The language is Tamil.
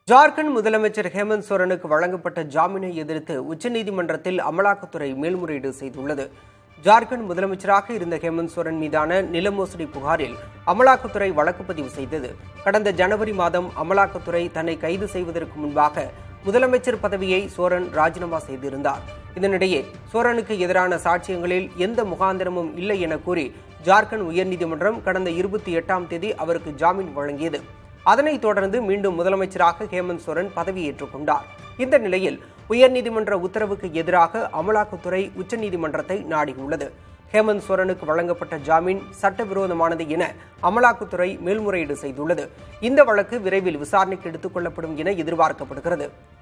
ஜார்க்கண்ட் முதலமைச்சர் ஹேமந்த் சோரனுக்கு வழங்கப்பட்ட ஜாமீனை எதிர்த்து உச்சநீதிமன்றத்தில் அமலாக்கத்துறை மேல்முறையீடு செய்துள்ளது ஜார்க்கண்ட் முதலமைச்சராக இருந்த ஹேமந்த் சோரன் மீதான நில மோசடி புகாரில் அமலாக்கத்துறை வழக்கு பதிவு செய்தது கடந்த ஜனவரி மாதம் அமலாக்கத்துறை தன்னை கைது செய்வதற்கு முன்பாக முதலமைச்சர் பதவியை சோரன் ராஜினாமா செய்திருந்தார் இதனிடையே சோரனுக்கு எதிரான சாட்சியங்களில் எந்த முகாந்திரமும் இல்லை என கூறி ஜார்க்கண்ட் உயர்நீதிமன்றம் கடந்த இருபத்தி எட்டாம் தேதி அவருக்கு ஜாமீன் வழங்கியது அதனைத் தொடர்ந்து மீண்டும் முதலமைச்சராக ஹேமந்த் சோரன் பதவியேற்றுக் கொண்டார் இந்த நிலையில் உயர்நீதிமன்ற உத்தரவுக்கு எதிராக அமலாக்கத்துறை உச்சநீதிமன்றத்தை நாடியுள்ளது ஹேமந்த் சோரனுக்கு வழங்கப்பட்ட ஜாமீன் சட்டவிரோதமானது என அமலாக்கத்துறை மேல்முறையீடு செய்துள்ளது இந்த வழக்கு விரைவில் விசாரணைக்கு எடுத்துக் கொள்ளப்படும் என எதிர்பார்க்கப்படுகிறது